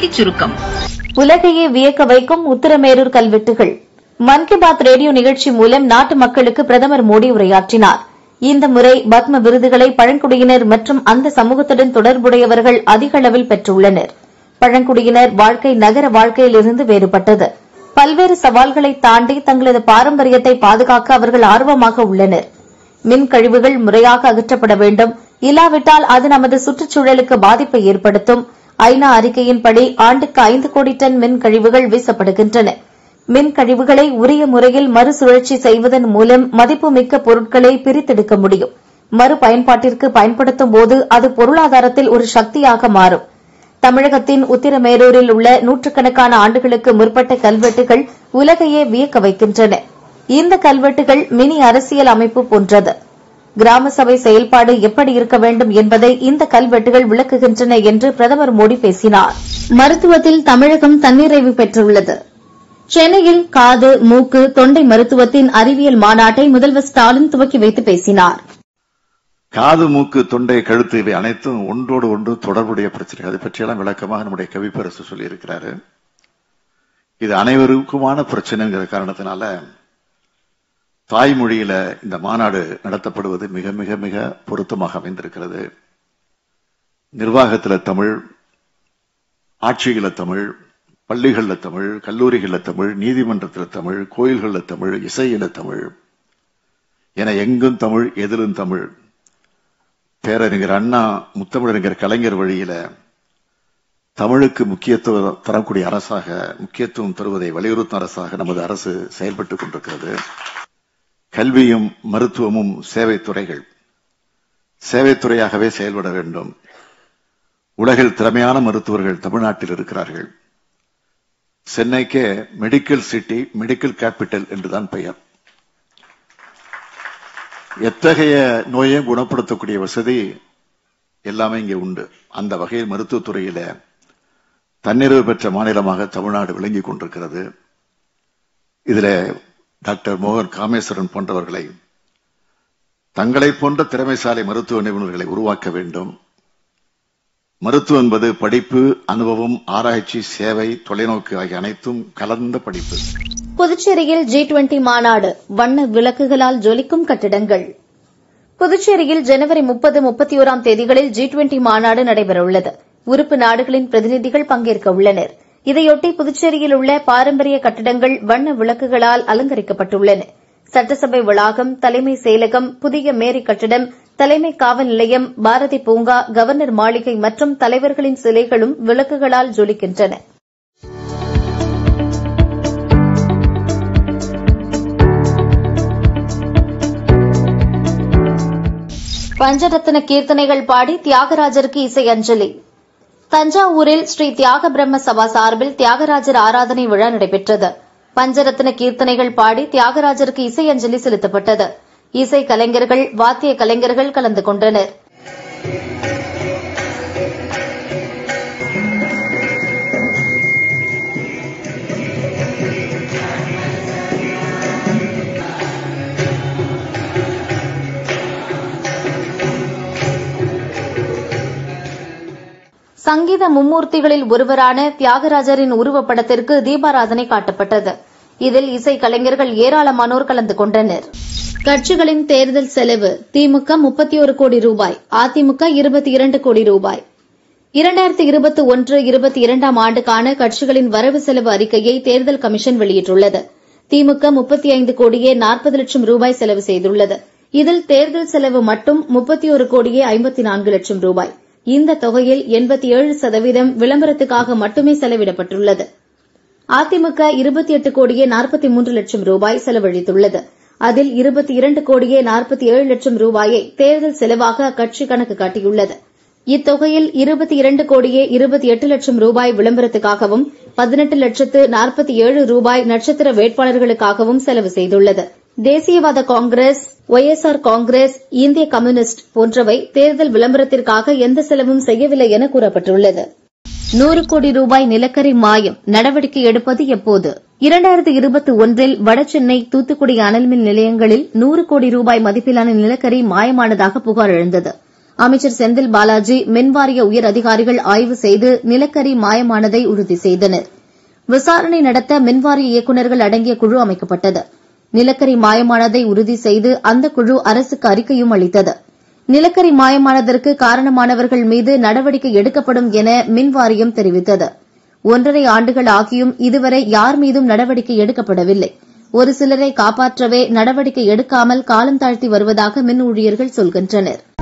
செய்திச் சுருக்கம் உலகையே வியக்க வைக்கும் உத்தரமேரூர் கல்வெட்டுகள் மன் கி பாத் ரேடியோ நிகழ்ச்சி மூலம் நாட்டு மக்களுக்கு பிரதமர் மோடி உரையாற்றினார் இந்த முறை பத்ம விருதுகளை பழங்குடியினர் மற்றும் அந்த சமூகத்துடன் தொடர்புடையவர்கள் அதிக அளவில் பெற்றுள்ளனர் பழங்குடியினர் வாழ்க்கை நகர வாழ்க்கையிலிருந்து வேறுபட்டது பல்வேறு சவால்களை தாண்டி தங்களது பாரம்பரியத்தை பாதுகாக்க அவர்கள் ஆர்வமாக உள்ளனர் மின் கழிவுகள் முறையாக அகற்றப்பட வேண்டும் இல்லாவிட்டால் அது நமது சுற்றுச்சூழலுக்கு பாதிப்பை ஏற்படுத்தும் ஐநா அறிக்கையின்படி ஆண்டுக்கு ஐந்து கோடி டன் மின் கழிவுகள் வீசப்படுகின்றன மின் கழிவுகளை உரிய முறையில் மறுசுழற்சி செய்வதன் மூலம் மதிப்புமிக்க பொருட்களை பிரித்தெடுக்க முடியும் மறுபயன்பாட்டிற்கு பயன்படுத்தும் போது அது பொருளாதாரத்தில் ஒரு சக்தியாக மாறும் தமிழகத்தின் உத்திரமேரூரில் உள்ள நூற்றுக்கணக்கான ஆண்டுகளுக்கு முற்பட்ட கல்வெட்டுகள் உலகையே வியக்க வைக்கின்றன இந்த கல்வெட்டுகள் மினி அரசியல் அமைப்பு போன்றது கிராம சபை செயல்பாடு எப்படி இருக்க வேண்டும் என்பதை இந்த கல்வெட்டுகள் விளக்குகின்றன என்று பிரதமர் மோடி பேசினார் மருத்துவத்தில் தமிழகம் தன்னிறைவு பெற்றுள்ளது சென்னையில் காது மூக்கு தொண்டை மருத்துவத்தின் அறிவியல் மாநாட்டை முதல்வர் ஸ்டாலின் துவக்கி வைத்து பேசினார் காது மூக்கு தொண்டை கழுத்து இவை அனைத்தும் ஒன்றோடு ஒன்று தொடர்புடைய பிரச்சனை அதை பற்றியெல்லாம் விளக்கமாக நம்முடைய கவிப்பரசு சொல்லியிருக்கிறாரு இது அனைவருக்குமான பிரச்சனைங்கிற காரணத்தினால தாய்மொழியில இந்த மாநாடு நடத்தப்படுவது மிக மிக மிக பொருத்தமாக அமைந்திருக்கிறது நிர்வாகத்தில் தமிழ் ஆட்சிகள தமிழ் பள்ளிகள்ல தமிழ் கல்லூரிகள்ல தமிழ் நீதிமன்றத்தில் தமிழ் கோயில்கள்ல தமிழ் இசையில தமிழ் என எங்கும் தமிழ் எதிலும் தமிழ் பேரறிஞர் அண்ணா முத்தமிழறிஞர் கலைஞர் வழியில தமிழுக்கு முக்கியத்துவம் தரக்கூடிய அரசாக முக்கியத்துவம் தருவதை வலியுறுத்தும் அரசாக நமது அரசு செயல்பட்டுக் கொண்டிருக்கிறது கல்வியும் மருத்துவமும் சேவை துறைகள் சேவைத்துறையாகவே செயல்பட வேண்டும் உலகில் திறமையான மருத்துவர்கள் தமிழ்நாட்டில் இருக்கிறார்கள் சென்னைக்கே மெடிக்கல் சிட்டி மெடிக்கல் கேபிட்டல் என்றுதான் பெயர் எத்தகைய நோயையும் குணப்படுத்தக்கூடிய வசதி எல்லாமே இங்கே உண்டு அந்த வகையில் மருத்துவத்துறையில தன்னிறைவு பெற்ற மாநிலமாக தமிழ்நாடு விளங்கிக் கொண்டிருக்கிறது இதுல டாக்டர் மோகன் காமேஸ்வரன் போன்றவர்களை தங்களை போன்ற திறமைசாலை மருத்துவ நிபுணர்களை உருவாக்க வேண்டும் மருத்துவம் என்பது படிப்பு அனுபவம் ஆராய்ச்சி சேவை தொலைநோக்கு ஆகிய அனைத்தும் கலந்த படிப்பு புதுச்சேரியில் ஜி டுவெண்டி மாநாடு வண்ண விளக்குகளால் ஜொலிக்கும் கட்டிடங்கள் புதுச்சேரியில் ஜனவரி முப்பது முப்பத்தி ஓராம் தேதிகளில் ஜி டுவெண்டி மாநாடு நடைபெறவுள்ளது உறுப்பு நாடுகளின் பிரதிநிதிகள் பங்கேற்க உள்ளனர் இதையொட்டி புதுச்சேரியில் உள்ள பாரம்பரிய கட்டிடங்கள் வண்ண விளக்குகளால் அலங்கரிக்கப்பட்டுள்ளன சட்டசபை வளாகம் தலைமை செயலகம் புதிய மேரி கட்டிடம் தலைமை காவல் நிலையம் பாரதி பூங்கா கவர்னர் மாளிகை மற்றும் தலைவர்களின் சிலைகளும் விளக்குகளால் ஜொலிக்கின்றன பஞ்சரத்ன கீர்த்தனைகள் பாடி தியாகராஜருக்கு இசை அஞ்சலி தஞ்சாவூரில் ஸ்ரீ தியாக பிரம்ம சபா சார்பில் தியாகராஜர் ஆராதனை விழா நடைபெற்றது பஞ்சரத்ன கீர்த்தனைகள் பாடி தியாகராஜருக்கு இசை அஞ்சலி செலுத்தப்பட்டது இசை கலைஞர்கள் வாத்திய கலைஞர்கள் கலந்து கொண்டனர் சங்கீத மும்மூர்த்திகளில் ஒருவரான தியாகராஜரின் உருவப்படத்திற்கு தீபாராதனை காட்டப்பட்டது இதில் இசை கலைஞர்கள் ஏராளமானோர் கலந்து கொண்டனர் கட்சிகளின் தேர்தல் செலவு திமுக முப்பத்தி ஒரு கோடி ரூபாய் அதிமுக இருபத்தி இரண்டு கோடி ரூபாய் இரண்டாயிரத்தி இருபத்தி ஒன்று இருபத்தி இரண்டாம் ஆண்டுக்கான கட்சிகளின் வரவு செலவு அறிக்கையை தேர்தல் கமிஷன் வெளியிட்டுள்ளது திமுக முப்பத்தி ஐந்து கோடியே நாற்பது லட்சம் ரூபாய் செலவு செய்துள்ளது இதில் தேர்தல் செலவு மட்டும் முப்பத்தி ஒரு கோடியே ஐம்பத்தி நான்கு லட்சம் ரூபாய் இந்த தொகையில் எண்பத்தி ஏழு சதவீதம் விளம்பரத்துக்காக மட்டுமே செலவிடப்பட்டுள்ளது அதிமுக இருபத்தி எட்டு கோடியே நாற்பத்தி மூன்று லட்சம் ரூபாய் செலவழித்துள்ளது அதில் இருபத்தி இரண்டு கோடியே நாற்பத்தி ஏழு லட்சம் ரூபாயை தேர்தல் செலவாக அக்கட்சி கணக்கு காட்டியுள்ளது இத்தொகையில் இருபத்தி இரண்டு கோடியே இருபத்தி எட்டு லட்சம் ரூபாய் விளம்பரத்துக்காகவும் பதினெட்டு லட்சத்து நாற்பத்தி ஏழு ரூபாய் நட்சத்திர வேட்பாளர்களுக்காகவும் செலவு செய்துள்ளது தேசியவாத காங்கிரஸ் ஒய்எஸ்ஆர் காங்கிரஸ் இந்திய கம்யூனிஸ்ட் போன்றவை தேர்தல் விளம்பரத்திற்காக எந்த செலவும் செய்யவில்லை என கூறப்பட்டுள்ளது நூறு கோடி ரூபாய் நிலக்கரி மாயம் நடவடிக்கை எடுப்பது எப்போது இரண்டாயிரத்தி இருபத்தி ஒன்றில் வடசென்னை தூத்துக்குடி அனல்மின் நிலையங்களில் நூறு கோடி ரூபாய் மதிப்பிலான நிலக்கரி மாயமானதாக புகார் எழுந்தது அமைச்சர் செந்தில் பாலாஜி மின்வாரிய உயர் அதிகாரிகள் ஆய்வு செய்து நிலக்கரி மாயமானதை உறுதி செய்தனர் விசாரணை நடத்த மின்வாரிய இயக்குநர்கள் அடங்கிய குழு அமைக்கப்பட்டது நிலக்கரி மாயமானதை உறுதி செய்து அந்த குழு அரசுக்கு அறிக்கையும் அளித்தது நிலக்கரி மாயமானதற்கு காரணமானவர்கள் மீது நடவடிக்கை எடுக்கப்படும் என மின்வாரியம் தெரிவித்தது ஒன்றரை ஆண்டுகள் ஆகியும் இதுவரை யார் மீதும் நடவடிக்கை எடுக்கப்படவில்லை ஒரு சிலரை காப்பாற்றவே நடவடிக்கை எடுக்காமல் காலம் தாழ்த்தி வருவதாக மின் ஊழியர்கள் சொல்கின்றனர்